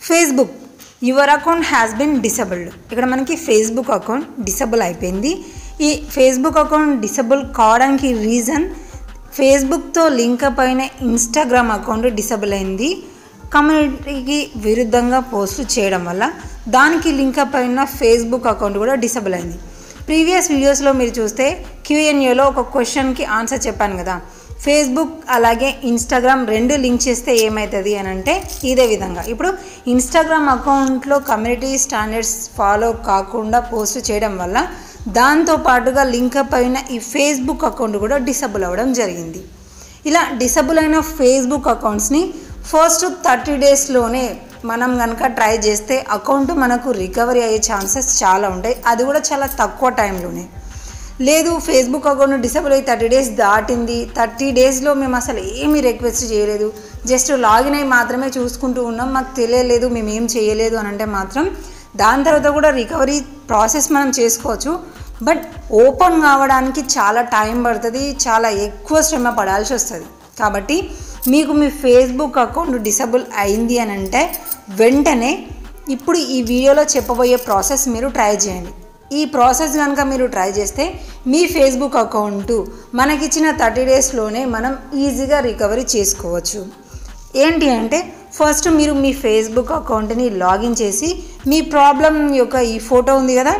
Facebook your account has been disabled ఇక్కడ మనకి Facebook account disable అయిపోయింది ఈ ఫేస్బుక్ అకౌంట్ డిసబుల్ కావడానికి రీజన్ ఫేస్బుక్తో లింక్ అప్ అయిన ఇన్స్టాగ్రామ్ అకౌంట్ డిసబుల్ అయింది కమ్యూనిటీకి విరుద్ధంగా పోస్టులు చేయడం వల్ల దానికి లింక్ అప్ అయిన ఫేస్బుక్ అకౌంట్ కూడా డిసబుల్ అయింది ప్రీవియస్ వీడియోస్లో మీరు చూస్తే క్యూఎన్ఏలో ఒక క్వశ్చన్కి ఆన్సర్ చెప్పాను కదా ఫేస్బుక్ అలాగే ఇన్స్టాగ్రామ్ రెండు లింక్ చేస్తే ఏమవుతుంది అని అంటే ఇదే విధంగా ఇప్పుడు ఇన్స్టాగ్రామ్ అకౌంట్లో కమ్యూనిటీ స్టాండర్డ్స్ ఫాలో కాకుండా పోస్ట్ చేయడం వల్ల దాంతో పాటుగా లింకప్ అయిన ఈ ఫేస్బుక్ అకౌంట్ కూడా డిసబుల్ అవ్వడం జరిగింది ఇలా డిసబుల్ అయిన ఫేస్బుక్ అకౌంట్స్ని ఫస్ట్ థర్టీ డేస్లోనే మనం కనుక ట్రై చేస్తే అకౌంట్ మనకు రికవరీ అయ్యే ఛాన్సెస్ చాలా ఉంటాయి అది కూడా చాలా తక్కువ టైంలోనే లేదు ఫేస్బుక్ అకౌంట్ డిసబుల్ అయ్యి థర్టీ డేస్ దాటింది థర్టీ డేస్లో మేము అసలు ఏమీ రిక్వెస్ట్ చేయలేదు జస్ట్ లాగిన్ అయ్యి మాత్రమే చూసుకుంటూ ఉన్నాం మాకు తెలియలేదు మేము ఏం చేయలేదు అని అంటే మాత్రం దాని తర్వాత కూడా రికవరీ ప్రాసెస్ మనం చేసుకోవచ్చు బట్ ఓపెన్ కావడానికి చాలా టైం పడుతుంది చాలా ఎక్కువ శ్రమ పడాల్సి వస్తుంది కాబట్టి మీకు మీ ఫేస్బుక్ అకౌంట్ డిసబుల్ అయింది అని అంటే వెంటనే ఇప్పుడు ఈ వీడియోలో చెప్పబోయే ప్రాసెస్ మీరు ట్రై చేయండి ఈ ప్రాసెస్ కనుక మీరు ట్రై చేస్తే మీ ఫేస్బుక్ అకౌంట్ మనకిచ్చిన థర్టీ డేస్లోనే మనం ఈజీగా రికవరీ చేసుకోవచ్చు ఏంటి అంటే ఫస్ట్ మీరు మీ ఫేస్బుక్ అకౌంట్ని లాగిన్ చేసి మీ ప్రాబ్లం యొక్క ఈ ఫోటో ఉంది కదా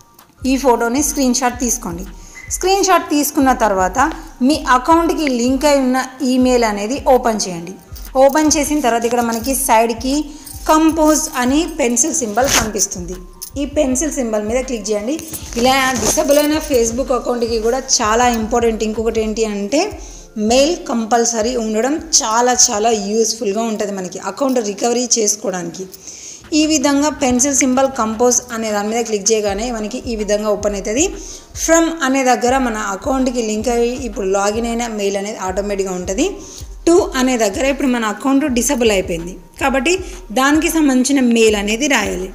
ఈ ఫోటోని స్క్రీన్ షాట్ తీసుకోండి స్క్రీన్ షాట్ తీసుకున్న తర్వాత మీ అకౌంట్కి లింక్ అయి ఉన్న ఈమెయిల్ అనేది ఓపెన్ చేయండి ఓపెన్ చేసిన తర్వాత ఇక్కడ మనకి సైడ్కి కంపోజ్ అని పెన్సిల్ సింబల్ కనిపిస్తుంది ఈ పెన్సిల్ సింబల్ మీద క్లిక్ చేయండి ఇలా డిసబుల్ అయిన ఫేస్బుక్ అకౌంట్కి కూడా చాలా ఇంపార్టెంట్ ఇంకొకటి ఏంటి అంటే మెయిల్ కంపల్సరీ ఉండడం చాలా చాలా యూస్ఫుల్గా ఉంటుంది మనకి అకౌంట్ రికవరీ చేసుకోవడానికి ఈ విధంగా పెన్సిల్ సింబల్ కంపోజ్ అనే దాని మీద క్లిక్ చేయగానే మనకి ఈ విధంగా ఓపెన్ అవుతుంది ఫ్రమ్ అనే దగ్గర మన అకౌంట్కి లింక్ అయ్యి ఇప్పుడు లాగిన్ అయిన మెయిల్ అనేది ఆటోమేటిక్గా ఉంటుంది టు అనే దగ్గర ఇప్పుడు మన అకౌంట్ డిసబుల్ అయిపోయింది కాబట్టి దానికి సంబంధించిన మెయిల్ అనేది రాయాలి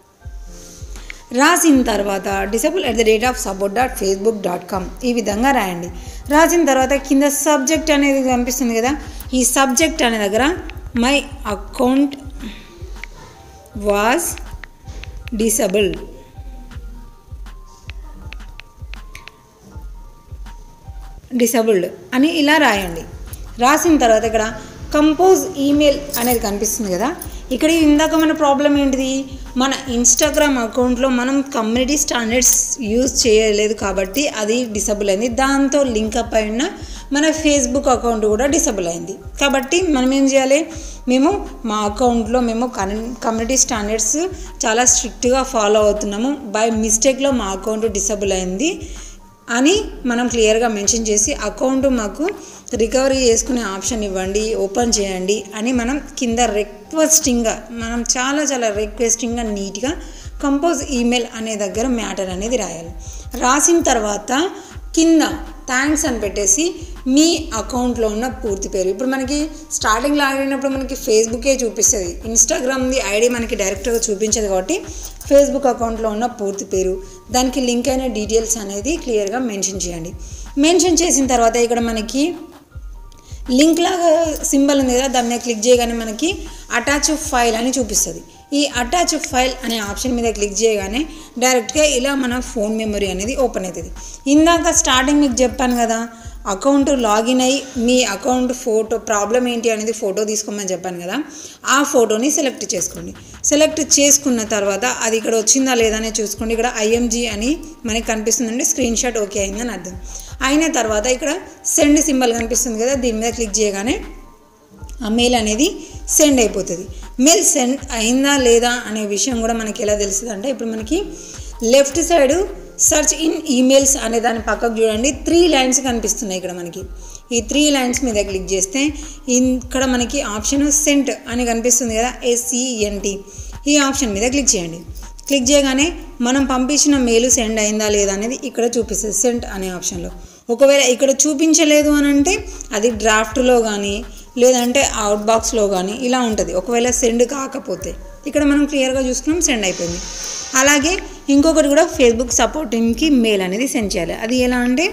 రాసిన తర్వాత disable at the rate of support dot Facebook dot com ఈ విధంగా రాయండి రాసిన తర్వాత కింద సబ్జెక్ట్ అనేది కనిపిస్తుంది కదా ఈ సబ్జెక్ట్ అనే దగ్గర my account was disabled disabled అని ఇలా రాయండి రాసిన తర్వాత ఇక్కడ కంపోజ్ ఈమెయిల్ అనేది కనిపిస్తుంది కదా ఇక్కడ ఇందాక మన ప్రాబ్లం ఏంటిది మన ఇన్స్టాగ్రామ్ అకౌంట్లో మనం కమ్యూనిటీ స్టాండర్డ్స్ యూజ్ చేయలేదు కాబట్టి అది డిసబుల్ అయింది దాంతో లింకప్ అయిన మన ఫేస్బుక్ అకౌంట్ కూడా డిసబుల్ అయింది కాబట్టి మనం ఏం చేయాలి మేము మా అకౌంట్లో మేము కమ్యూనిటీ స్టాండర్డ్స్ చాలా స్ట్రిక్ట్గా ఫాలో అవుతున్నాము బై మిస్టేక్లో మా అకౌంట్ డిసబుల్ అయింది అని మనం క్లియర్గా మెన్షన్ చేసి అకౌంట్ మాకు రికవరీ చేసుకునే ఆప్షన్ ఇవ్వండి ఓపెన్ చేయండి అని మనం కింద రిక్వెస్టింగ్గా మనం చాలా చాలా రిక్వెస్టింగ్గా నీట్గా కంపోజ్ ఈమెయిల్ అనే దగ్గర మ్యాటర్ అనేది రాయాలి రాసిన తర్వాత కింద థ్యాంక్స్ అని పెట్టేసి మీ అకౌంట్లో ఉన్న పూర్తి పేరు ఇప్పుడు మనకి స్టార్టింగ్ లాగినప్పుడు మనకి ఫేస్బుకే చూపిస్తుంది ఇన్స్టాగ్రామ్ది ఐడి మనకి డైరెక్ట్గా చూపించదు కాబట్టి ఫేస్బుక్ అకౌంట్లో ఉన్న పూర్తి పేరు దానికి లింక్ అయిన డీటెయిల్స్ అనేది క్లియర్గా మెన్షన్ చేయండి మెన్షన్ చేసిన తర్వాత ఇక్కడ మనకి లింక్ లాగా సింబల్ ఉంది కదా దాని మీద క్లిక్ చేయగానే మనకి అటాచ్ ఫైల్ అని చూపిస్తుంది ఈ అటాచ్ ఫైల్ అనే ఆప్షన్ మీద క్లిక్ చేయగానే డైరెక్ట్గా ఇలా మన ఫోన్ మెమరీ అనేది ఓపెన్ అవుతుంది ఇందాక స్టార్టింగ్ మీకు చెప్పాను కదా అకౌంట్ లాగిన్ అయ్యి మీ అకౌంట్ ఫోటో ప్రాబ్లం ఏంటి అనేది ఫోటో తీసుకోమని చెప్పాను కదా ఆ ఫోటోని సెలెక్ట్ చేసుకోండి సెలెక్ట్ చేసుకున్న తర్వాత అది ఇక్కడ వచ్చిందా లేదా అనేది చూసుకోండి ఇక్కడ ఐఎంజీ అని మనకి కనిపిస్తుందండి స్క్రీన్ షాట్ ఓకే అయిందని అర్థం అయిన తర్వాత ఇక్కడ సెండ్ సింబల్ కనిపిస్తుంది కదా దీని మీద క్లిక్ చేయగానే ఆ మెయిల్ అనేది సెండ్ అయిపోతుంది మెయిల్ సెండ్ అయిందా లేదా అనే విషయం కూడా మనకి ఎలా తెలుస్తుంది అంటే ఇప్పుడు మనకి left side search in emails అనే దాని పక్కకు చూడండి త్రీ లైన్స్ కనిపిస్తున్నాయి ఇక్కడ మనకి ఈ త్రీ లైన్స్ మీద క్లిక్ చేస్తే ఇక్కడ మనకి ఆప్షన్ సెంట్ అని కనిపిస్తుంది కదా ఎస్ఈఎన్టీ ఈ ఆప్షన్ మీద క్లిక్ చేయండి క్లిక్ చేయగానే మనం పంపించిన మెయిల్ సెండ్ అయిందా లేదా అనేది ఇక్కడ చూపిస్తుంది సెంట్ అనే ఆప్షన్లో ఒకవేళ ఇక్కడ చూపించలేదు అని అంటే అది డ్రాఫ్ట్లో కానీ లేదంటే అవుట్ బాక్స్లో కానీ ఇలా ఉంటుంది ఒకవేళ సెండ్ కాకపోతే ఇక్కడ మనం క్లియర్గా చూసుకున్నాం సెండ్ అయిపోయింది అలాగే ఇంకొకటి కూడా ఫేస్బుక్ సపోర్ట్ టీమ్కి మెయిల్ అనేది సెండ్ చేయాలి అది ఎలా అంటే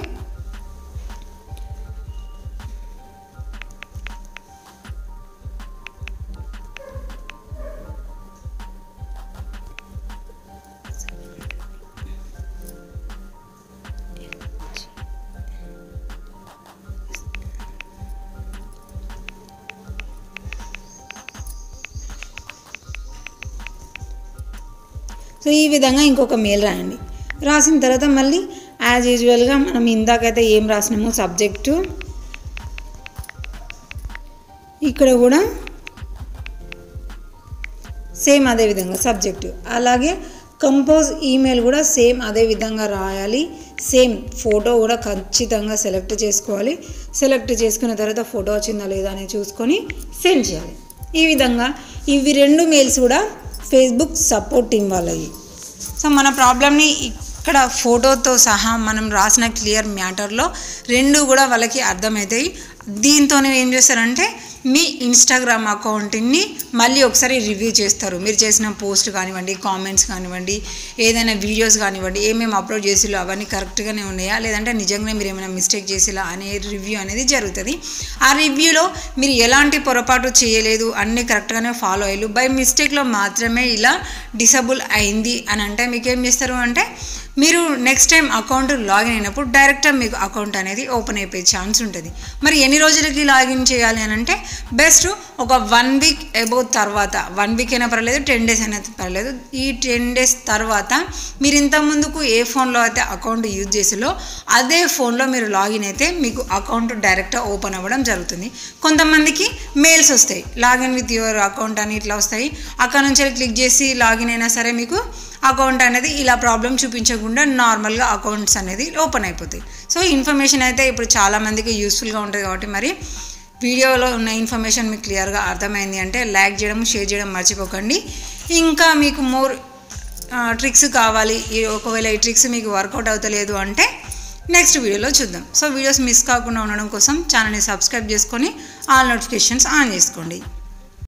సో ఈ విధంగా ఇంకొక మెయిల్ రాయండి రాసిన తర్వాత మళ్ళీ యాజ్ యూజువల్గా మనం ఇందాకైతే ఏం రాసినామో సబ్జెక్టు ఇక్కడ కూడా సేమ్ అదే విధంగా సబ్జెక్టు అలాగే కంపోజ్ ఈమెయిల్ కూడా సేమ్ అదే విధంగా రాయాలి సేమ్ ఫోటో కూడా ఖచ్చితంగా సెలెక్ట్ చేసుకోవాలి సెలెక్ట్ చేసుకున్న తర్వాత ఫోటో వచ్చిందా లేదా అని చూసుకొని సెండ్ చేయాలి ఈ విధంగా ఇవి రెండు మెయిల్స్ కూడా ఫేస్బుక్ సపోర్ట్ టీం వాళ్ళవి సో మన ప్రాబ్లమ్ని ఇక్కడ ఫోటోతో సహా మనం రాసిన క్లియర్ మ్యాటర్లో రెండు కూడా వాళ్ళకి అర్థమవుతాయి దీంతోనే ఏం చేస్తారంటే మీ ఇన్స్టాగ్రామ్ అకౌంట్ని మళ్ళీ ఒకసారి రివ్యూ చేస్తారు మీరు చేసిన పోస్ట్ కానివ్వండి కామెంట్స్ కానివ్వండి ఏదైనా వీడియోస్ కానివ్వండి ఏమేమి అప్లోడ్ చేసిలో అవన్నీ కరెక్ట్గానే ఉన్నాయా లేదంటే నిజంగానే మీరు ఏమైనా మిస్టేక్ చేసిలా అనే రివ్యూ అనేది జరుగుతుంది ఆ రివ్యూలో మీరు ఎలాంటి పొరపాటు చేయలేదు అన్నీ కరెక్ట్గానే ఫాలో అయ్యారు బై మిస్టేక్లో మాత్రమే ఇలా డిసబుల్ అయింది అని అంటే మీకు ఏం చేస్తారు అంటే మీరు నెక్స్ట్ టైం అకౌంట్ లాగిన్ అయినప్పుడు డైరెక్ట్గా మీకు అకౌంట్ అనేది ఓపెన్ అయిపోయే ఛాన్స్ ఉంటుంది మరి ఎన్ని రోజులకి లాగిన్ చేయాలి అని అంటే బెస్ట్ ఒక వన్ వీక్ అబౌవ్ తర్వాత వన్ వీక్ అయినా పర్లేదు టెన్ డేస్ అయినా పర్లేదు ఈ టెన్ డేస్ తర్వాత మీరు ఇంత ముందుకు ఏ ఫోన్లో అయితే అకౌంట్ యూజ్ చేసిలో అదే ఫోన్లో మీరు లాగిన్ అయితే మీకు అకౌంట్ డైరెక్ట్గా ఓపెన్ అవ్వడం జరుగుతుంది కొంతమందికి మెయిల్స్ వస్తాయి లాగిన్ విత్ యువర్ అకౌంట్ అని ఇట్లా వస్తాయి అక్కడ నుంచి క్లిక్ చేసి లాగిన్ అయినా సరే మీకు అకౌంట్ అనేది ఇలా ప్రాబ్లం చూపించకుండా నార్మల్గా అకౌంట్స్ అనేది ఓపెన్ అయిపోతాయి సో ఇన్ఫర్మేషన్ అయితే ఇప్పుడు చాలామందికి యూస్ఫుల్గా ఉంటుంది కాబట్టి మరి వీడియోలో ఉన్న ఇన్ఫర్మేషన్ మీకు క్లియర్గా అర్థమైంది అంటే లైక్ చేయడం షేర్ చేయడం మర్చిపోకండి ఇంకా మీకు మోర్ ట్రిక్స్ కావాలి ఈ ఒకవేళ ఈ ట్రిక్స్ మీకు వర్కౌట్ అవుతలేదు అంటే నెక్స్ట్ వీడియోలో చూద్దాం సో వీడియోస్ మిస్ కాకుండా ఉండడం కోసం ఛానల్ని సబ్స్క్రైబ్ చేసుకొని ఆల్ నోటిఫికేషన్స్ ఆన్ చేసుకోండి